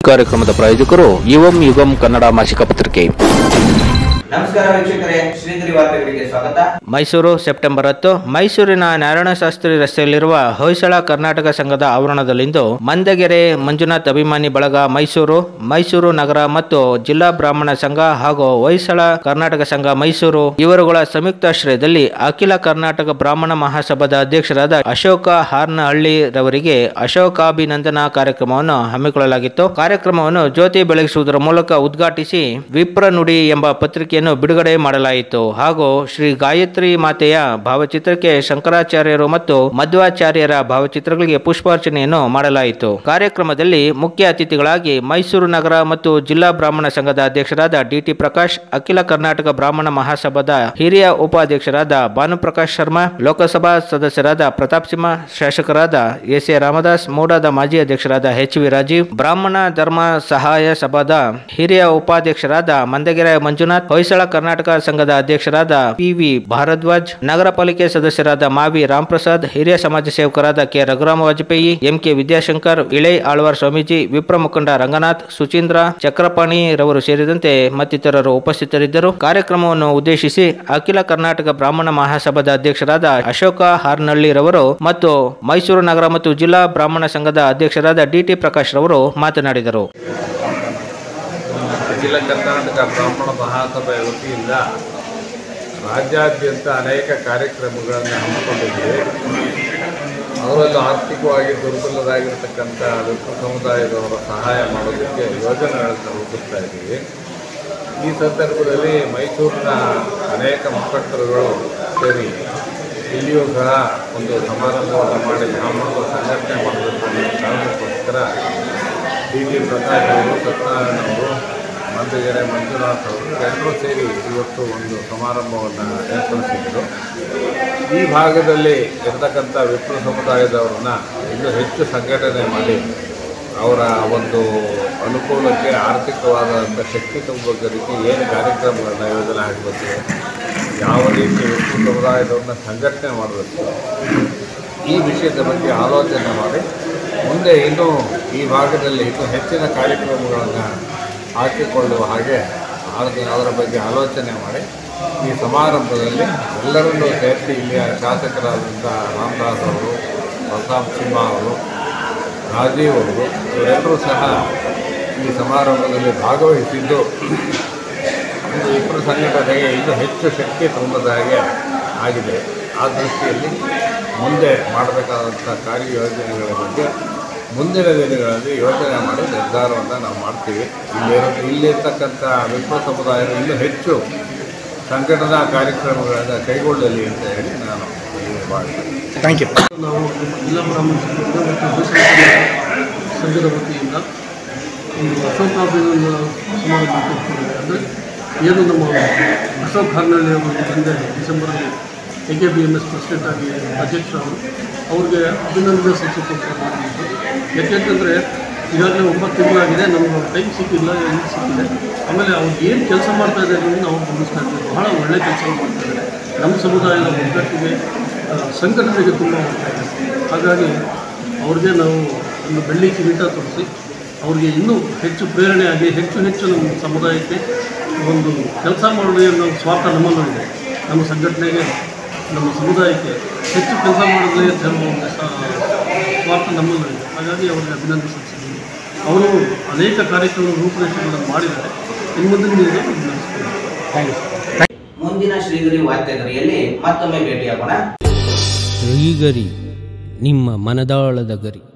ಕಾರ್ಯಕ್ರಮದ ಪ್ರಾಯೋಜಕರು ಯುವಂ ಯುಗಂ ಕನ್ನಡ ಮಾಸಿಕ ಪತ್ರಿಕೆ ನಮಸ್ಕಾರ ವೀಕ್ಷಕರೇ ಶ್ರೀಗಿರಿ ವಾರ್ತೆಗಳಿಗೆ ಸ್ವಾಗತ ಮೈಸೂರು ಸೆಪ್ಟೆಂಬರ್ ಹತ್ತು ಮೈಸೂರಿನ ನಾರಾಯಣಶಾಸ್ತ್ರಿ ರಸ್ತೆಯಲ್ಲಿರುವ ಹೊಯ್ಸಳ ಕರ್ನಾಟಕ ಸಂಘದ ಆವರಣದಲ್ಲಿಂದು ಮಂದಗೆರೆ ಮಂಜುನಾಥ್ ಅಭಿಮಾನಿ ಬಳಗ ಮೈಸೂರು ಮೈಸೂರು ನಗರ ಮತ್ತು ಜಿಲ್ಲಾ ಬ್ರಾಹ್ಮಣ ಸಂಘ ಹಾಗೂ ಹೊಯ್ಸಳ ಕರ್ನಾಟಕ ಸಂಘ ಮೈಸೂರು ಇವರುಗಳ ಸಂಯುಕ್ತಾಶ್ರಯದಲ್ಲಿ ಅಖಿಲ ಕರ್ನಾಟಕ ಬ್ರಾಹ್ಮಣ ಮಹಾಸಭಾದ ಅಧ್ಯಕ್ಷರಾದ ಅಶೋಕ ಹಾರ್ನಹಳ್ಳಿ ರವರಿಗೆ ಅಶೋಕಾಭಿನಂದನಾ ಕಾರ್ಯಕ್ರಮವನ್ನು ಹಮ್ಮಿಕೊಳ್ಳಲಾಗಿತ್ತು ಕಾರ್ಯಕ್ರಮವನ್ನು ಜ್ಯೋತಿ ಬೆಳಗಿಸುವುದರ ಮೂಲಕ ಉದ್ಘಾಟಿಸಿ ವಿಪ್ರ ನುಡಿ ಎಂಬ ಪತ್ರಿಕೆಯನ್ನು ಬಿಡುಗಡೆ ಮಾಡಲಾಯಿತು ಹಾಗೂ ಶ್ರೀ ಗಾಯತ್ರಿ ಮಾತೆಯ ಭಾವಚಿತ್ರಕ್ಕೆ ಶಂಕರಾಚಾರ್ಯರು ಮತ್ತು ಮಧ್ವಾಚಾರ್ಯರ ಭಾವಚಿತ್ರಗಳಿಗೆ ಪುಷ್ಪಾರ್ಚನೆಯನ್ನು ಮಾಡಲಾಯಿತು ಕಾರ್ಯಕ್ರಮದಲ್ಲಿ ಮುಖ್ಯ ಅತಿಥಿಗಳಾಗಿ ಮೈಸೂರು ನಗರ ಮತ್ತು ಜಿಲ್ಲಾ ಬ್ರಾಹ್ಮಣ ಸಂಘದ ಅಧ್ಯಕ್ಷರಾದ ಡಿಟಿ ಪ್ರಕಾಶ್ ಅಖಿಲ ಕರ್ನಾಟಕ ಬ್ರಾಹ್ಮಣ ಮಹಾಸಭಾದ ಹಿರಿಯ ಉಪಾಧ್ಯಕ್ಷರಾದ ಭಾನುಪ್ರಕಾಶ್ ಶರ್ಮಾ ಲೋಕಸಭಾ ಸದಸ್ಯರಾದ ಪ್ರತಾಪ್ ಸಿಂಹ ಶಾಸಕರಾದ ಎಸ್ ಎ ರಾಮದಾಸ್ ಮೂಡಾದ ಮಾಜಿ ಅಧ್ಯಕ್ಷರಾದ ಎಚ್ ವಿ ರಾಜೀವ್ ಬ್ರಾಹ್ಮಣ ಧರ್ಮ ಸಹಾಯ ಸಭಾದ ಹಿರಿಯ ಉಪಾಧ್ಯಕ್ಷರಾದ ಮಂದಗೆರೆ ಮಂಜುನಾಥ್ ಹೊಯ್ಸಳ ಕರ್ನಾಟಕ ಸಂಘದ ಅಧ್ಯಕ್ಷರಾದ ಪಿ ವಿ ಭಾರದ್ವಾಜ್ ನಗರ ಪಾಲಿಕೆ ಸದಸ್ಯರಾದ ಮಾವಿ ರಾಮ್ಪ್ರಸಾದ್ ಹಿರಿಯ ಸಮಾಜ ಸೇವಕರಾದ K Raghurama Vajpayee M K Vidyashankar Ile Alwar Swamiji ವಿಪ್ರ ಮುಖಂಡ ರಂಗನಾಥ್ ಸುಚೀಂದ್ರ ಚಕ್ರಪಾಣಿ ರವರು ಸೇರಿದಂತೆ ಮತ್ತಿತರರು ಉಪಸ್ಥಿತರಿದ್ದರು ಕಾರ್ಯಕ್ರಮವನ್ನು ಉದ್ದೇಶಿಸಿ ಅಖಿಲ ಕರ್ನಾಟಕ ಬ್ರಾಹ್ಮಣ ಮಹಾಸಭಾದ ಅಧ್ಯಕ್ಷರಾದ ಅಶೋಕ ಹಾರ್ನಹಳ್ಳಿ ರವರು ಮತ್ತು ಮೈಸೂರು ನಗರ ಮತ್ತು ಜಿಲ್ಲಾ ಬ್ರಾಹ್ಮಣ ಸಂಘದ ಅಧ್ಯಕ್ಷರಾದ ಡಿಟಿ ಪ್ರಕಾಶ್ ರವರು ಮಾತನಾಡಿದರು ಅಖಿಲ ಕರ್ನಾಟಕ ಬ್ರಾಹ್ಮಣ ಮಹಾಸಭೆಯ ವತಿಯಿಂದ ರಾಜ್ಯಾದ್ಯಂತ ಅನೇಕ ಕಾರ್ಯಕ್ರಮಗಳನ್ನು ಹಮ್ಮಿಕೊಂಡಿದ್ದೇವೆ ಅದರಲ್ಲೂ ಆರ್ಥಿಕವಾಗಿ ದುರ್ಬಲರಾಗಿರ್ತಕ್ಕಂಥ ವಿಪ್ರ ಸಮುದಾಯದವರ ಸಹಾಯ ಮಾಡೋದಕ್ಕೆ ಯೋಜನೆಗಳನ್ನು ರೂಪಿಸ್ತಾ ಇದ್ದೀವಿ ಈ ಸಂದರ್ಭದಲ್ಲಿ ಮೈಸೂರಿನ ಅನೇಕ ಮುಖಂಡರುಗಳು ಸೇರಿ ಇಲ್ಲಿಯೂ ಸಹ ಒಂದು ಸಮಾರಂಭವನ್ನು ಮಾಡಿ ಬ್ರಾಹ್ಮಣರ ಸಂಘಟನೆ ಮಾಡಬೇಕು ಅನ್ನೋ ಕಾರಣಕ್ಕೋಸ್ಕರ ಡಿ ಟಿ ಪ್ರಕಾಶ್ ಅವರು ಸತ್ಯನಾರಾಯಣ ಅವರು ಮಂದಗೆರೆ ಮಂಜುನಾಥ್ ಅವರು ಎಲ್ಲರೂ ಸೇರಿ ಇವತ್ತು ಒಂದು ಸಮಾರಂಭವನ್ನು ಏರ್ಪಡಿಸಿದ್ರು ಈ ಭಾಗದಲ್ಲಿ ಇರ್ತಕ್ಕಂಥ ವಿಪ್ರ ಸಮುದಾಯದವ್ರನ್ನ ಇನ್ನೂ ಹೆಚ್ಚು ಸಂಘಟನೆ ಮಾಡಿ ಅವರ ಒಂದು ಅನುಕೂಲಕ್ಕೆ ಆರ್ಥಿಕವಾದಂಥ ಶಕ್ತಿ ತುಂಬುವುದಕ್ಕೆ ಏನು ಕಾರ್ಯಕ್ರಮಗಳನ್ನ ಯೋಜನೆ ಆಗಬೇಕು ಯಾವ ರೀತಿ ವಿಪ್ರ ಸಮುದಾಯದವ್ರನ್ನ ಸಂಘಟನೆ ಮಾಡಬೇಕು ಈ ವಿಷಯದ ಬಗ್ಗೆ ಆಲೋಚನೆ ಮಾಡಿ ಮುಂದೆ ಇನ್ನೂ ಈ ಭಾಗದಲ್ಲಿ ಇನ್ನೂ ಹೆಚ್ಚಿನ ಕಾರ್ಯಕ್ರಮಗಳನ್ನು ಹಾಕಿಕೊಳ್ಳುವ ಹಾಗೆ ಅದರ ಅದರ ಬಗ್ಗೆ ಆಲೋಚನೆ ಮಾಡಿ ಈ ಸಮಾರಂಭದಲ್ಲಿ ಎಲ್ಲರನ್ನೂ ಸೇರಿಸಿ ಇಲ್ಲಿಯ ಶಾಸಕರಾದಂಥ ರಾಮದಾಸ್ ಅವರು ಪ್ರತಾಪ್ ಸಿಂಹ ಅವರು ರಾಜೀವ್ ಅವರು ಇವರೆಲ್ಲರೂ ಸಹ ಈ ಸಮಾರಂಭದಲ್ಲಿ ಭಾಗವಹಿಸಿದ್ದು ಒಂದು ವಿಪ್ರ ಸಂಘಟನೆಗೆ ಇನ್ನೂ ಹೆಚ್ಚು ಶಕ್ತಿ ತುಂಬದ ಹಾಗೆ ಆಗಿದೆ ಆ ದೃಷ್ಟಿಯಲ್ಲಿ ಮುಂದೆ ಮಾಡಬೇಕಾದಂಥ ಕಾರ್ಯಯೋಜನೆಗಳ ಬಗ್ಗೆ ಮುಂದಿನ ದಿನಗಳಲ್ಲಿ ಯೋಚನೆ ಮಾಡಿ ನಿರ್ಧಾರವನ್ನು ನಾವು ಮಾಡ್ತೀವಿ ಇಲ್ಲಿರೋ ಇಲ್ಲಿರ್ತಕ್ಕಂಥ ವಿಶ್ವ ಸಮುದಾಯದ ಇನ್ನೂ ಹೆಚ್ಚು ಸಂಘಟನಾ ಕಾರ್ಯಕ್ರಮಗಳನ್ನು ಕೈಗೊಳ್ಳಲಿ ಅಂತ ಹೇಳಿ ನಾನು ಈ ಭಾವಿಸ್ತೇನೆ ನಾವು ಜಿಲ್ಲಾ ಬ್ರಾಹ್ಮಣ ಸಂಘದಿಂದ ಮತ್ತು ಹೊಯ್ಸಳ ಕನ್ನಡ ಸಂಘದ ವತಿಯಿಂದ ಒಂದು ಅಶೋಕಾಭಿನಂದ ಸಮಾರಂಭ ಇಟ್ಕೊಂಡಿದ್ದೇವೆ ಅಂದರೆ ಏನು ನಮ್ಮ ಅಶೋಕ್ ಹಾರ್ನಳ್ಳಿ ಅವರು ತಂದೆ ಡಿಸೆಂಬರಲ್ಲಿ A K B M S president ಆಗಿ ಅಧ್ಯಕ್ಷರವರು ಅವ್ರಿಗೆ ಅಭಿನಂದನೆ ಸಲ್ಲಿಸೋಕ್ಕೋಸ್ಕರ ಮಾಡಿದ್ದು ಯಾಕೆಂತಂದರೆ ಈಗಾಗಲೇ ಒಂಬತ್ತು ತಿಂಗಳಾಗಿದೆ ನಮ್ಗೆ ಟೈಮ್ ಸಿಕ್ಕಿಲ್ಲ ಏನು ಸಿಕ್ಕಿದೆ ಆಮೇಲೆ ಅವ್ರು ಏನು ಕೆಲಸ ಮಾಡ್ತಾ ಇದ್ದಾರೆ ಅನ್ನೋದನ್ನ ನಾವು ಗಮನಿಸ್ತಾ ಇದ್ದೀವಿ ಬಹಳ ಒಳ್ಳೆಯ ಕೆಲಸ ಮಾಡ್ತಾ ಇದ್ದಾರೆ ನಮ್ಮ ಸಮುದಾಯದ ಒಗ್ಗಟ್ಟಿಗೆ ಆ, ಸಂಘಟನೆಗೆ ತುಂಬ ಮಾಡ್ತಾ ಇದೆ ಹಾಗಾಗಿ ಅವ್ರಿಗೆ ನಾವು ಒಂದು ಬೆಳ್ಳಿ ಕಿರೀಟ ತೊಡಿಸಿ ಅವ್ರಿಗೆ ಇನ್ನೂ ಹೆಚ್ಚು ಪ್ರೇರಣೆಯಾಗಿ ಹೆಚ್ಚು ಹೆಚ್ಚು ನಮ್ಮ ಸಮುದಾಯಕ್ಕೆ ಒಂದು ಕೆಲಸ ಮಾಡೋದೇ ಅನ್ನೋ ಸ್ವಾರ್ಥ ನಮ್ಮಲ್ಲೂ ಇದೆ ನಮ್ಮ ಸಂಘಟನೆಗೆ ನಮ್ಮ ಸಮುದಾಯಕ್ಕೆ ಹೆಚ್ಚು ಕೆಲಸ ಮಾಡೋದೇ ಅಂತ ಹೇಳುವ ಒಂದು ಸ- ಸ್ವಾರ್ಥ ನಮ್ಮಲ್ಲೂ ಇದೆ ಹಾಗಾಗಿ ಅವರಿಗೆ ಅಭಿನಂದನೆ ಸಲ್ಲಿಸಿದ್ದೀವಿ ಅವರು ಅನೇಕ ಕಾರ್ಯಕ್ರಮ ರೂಪುರೇಷೆಗಳನ್ನು ಮಾಡಿದ್ದಾರೆ ಇನ್ನು ಮುಂದಿನ ದಿನಗಳಲ್ಲಿ ನಡೆಸ್ತಾರೆ ಮುಂದಿನ ಶ್ರೀಗಿರಿ ವಾರ್ತೆಗರಿಯಲ್ಲಿ ಮತ್ತೊಮ್ಮೆ ಭೇಟಿಯಾಗೋಣ ಶ್ರೀಗರಿ ನಿಮ್ಮ ಮನದಾಳದ ಗರಿ